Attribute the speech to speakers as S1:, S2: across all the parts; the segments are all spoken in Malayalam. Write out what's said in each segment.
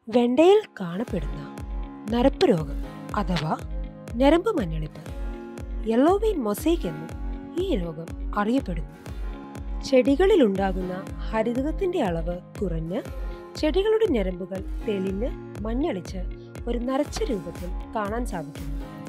S1: വെണ്ടയിൽ കാണപ്പെടുന്ന നരപ്പ് രോഗം അഥവാ ഞരമ്പ് മഞ്ഞളിപ്പ് യെല്ലോ വെയിൻ മൊസൈക്ക് എന്നും ഈ രോഗം അറിയപ്പെടുന്നു ചെടികളിലുണ്ടാകുന്ന ഹരിതകത്തിന്റെ അളവ് കുറഞ്ഞ് ചെടികളുടെ ഞരമ്പുകൾ തെളിഞ്ഞ് മഞ്ഞളിച്ച് ഒരു നരച്ച രൂപത്തിൽ കാണാൻ സാധിക്കുന്നു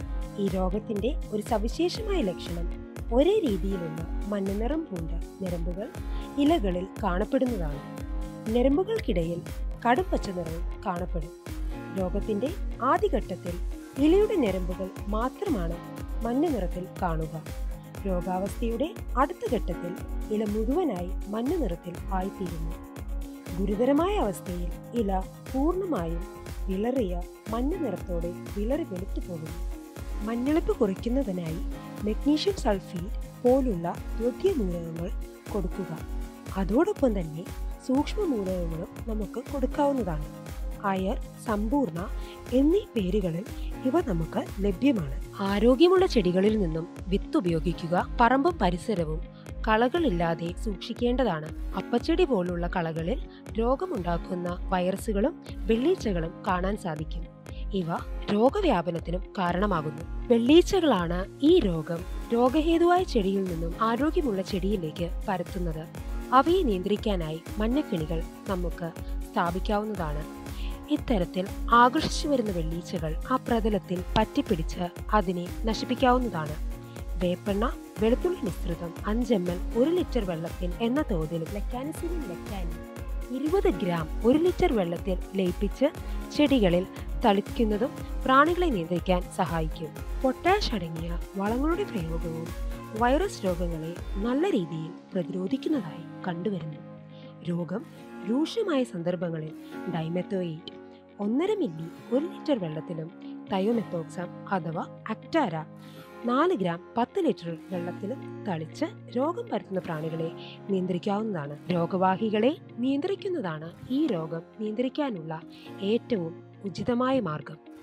S1: ഈ രോഗത്തിന്റെ ഒരു സവിശേഷമായ ലക്ഷണം ഒരേ രീതിയിലുള്ള മഞ്ഞനിറം പൂണ്ട ഞരമ്പുകൾ ഇലകളിൽ കാണപ്പെടുന്നതാണ് ഞരമ്പുകൾക്കിടയിൽ കടും പച്ച നിറവും കാണപ്പെടും രോഗത്തിന്റെ ആദ്യഘട്ടത്തിൽ ഇലയുടെ ഞരമ്പുകൾ മാത്രമാണ് മഞ്ഞ നിറത്തിൽ കാണുക രോഗാവസ്ഥയുടെ അടുത്ത ഘട്ടത്തിൽ ഇല മുഴുവനായി മഞ്ഞ നിറത്തിൽ ആയിത്തീരുന്നു ഗുരുതരമായ അവസ്ഥയിൽ ഇല പൂർണ്ണമായും വിളറിയ മഞ്ഞ നിറത്തോടെ വിളറി വെളുത്തു പോകുന്നു മഞ്ഞളിപ്പ് കുറയ്ക്കുന്നതിനായി മഗ്നീഷ്യം സൾഫേറ്റ് പോലുള്ള ദ്രവ്യ മൂലകങ്ങൾ കൊടുക്കുക അതോടൊപ്പം തന്നെ സൂക്ഷ്മ മൂലകങ്ങളും നമുക്ക് കൊടുക്കാവുന്നതാണ് അയർ സമ്പൂർണ്ണ എന്നീ പേരുകളിൽ ഇവ നമുക്ക് ലഭ്യമാണ് ആരോഗ്യമുള്ള ചെടികളിൽ നിന്നും വിത്ത് ഉപയോഗിക്കുക പറമ്പും പരിസരവും കളകളില്ലാതെ സൂക്ഷിക്കേണ്ടതാണ് അപ്പച്ചെടി പോലുള്ള കളകളിൽ രോഗമുണ്ടാക്കുന്ന വൈറസുകളും വെള്ളീച്ചകളും കാണാൻ സാധിക്കും ഇവ രോഗവ്യാപനത്തിനും കാരണമാകുന്നു വെള്ളീച്ചകളാണ് ഈ രോഗം രോഗഹേതുവായ ചെടിയിൽ നിന്നും ആരോഗ്യമുള്ള ചെടിയിലേക്ക് പരത്തുന്നത് അവയെ നിയന്ത്രിക്കാനായി മഞ്ഞക്കിണികൾ നമുക്ക് സ്ഥാപിക്കാവുന്നതാണ് ഇത്തരത്തിൽ ആകർഷിച്ചു വരുന്ന വെള്ളീച്ചകൾ ആ പ്രതലത്തിൽ പറ്റിപ്പിടിച്ച് അതിനെ നശിപ്പിക്കാവുന്നതാണ് വേപ്പെണ്ണ വെളുത്തുള്ളി മിശ്രിതം അഞ്ച് എം എൽ ഒരു ലിറ്റർ വെള്ളത്തിൽ എന്ന തോതിൽ ലെക്കാനിസിനും ലെക്കാനും ഇരുപത് ഗ്രാം ഒരു ലിറ്റർ വെള്ളത്തിൽ ലയിപ്പിച്ച് ചെടികളിൽ തളിക്കുന്നതും പ്രാണികളെ നിയന്ത്രിക്കാൻ സഹായിക്കും പൊട്ടാഷ് അടങ്ങിയ വളങ്ങളുടെ പ്രയോഗവും വൈറസ് രോഗങ്ങളെ നല്ല രീതിയിൽ പ്രതിരോധിക്കുന്നതായി കണ്ടുവരുന്നു രോഗം രൂക്ഷമായ സന്ദർഭങ്ങളിൽ ഡൈമെത്തോയേറ്റ് ഒന്നര മില്ലി ഒരു ലിറ്റർ വെള്ളത്തിലും തയോമെത്തോക്സം അഥവാ അക്ടാര നാല് ഗ്രാം പത്ത് ലിറ്റർ വെള്ളത്തിലും തളിച്ച് രോഗം പരത്തുന്ന പ്രാണികളെ നിയന്ത്രിക്കാവുന്നതാണ് രോഗവാഹികളെ നിയന്ത്രിക്കുന്നതാണ് ഈ രോഗം നിയന്ത്രിക്കാനുള്ള ഏറ്റവും ഉചിതമായ മാർഗം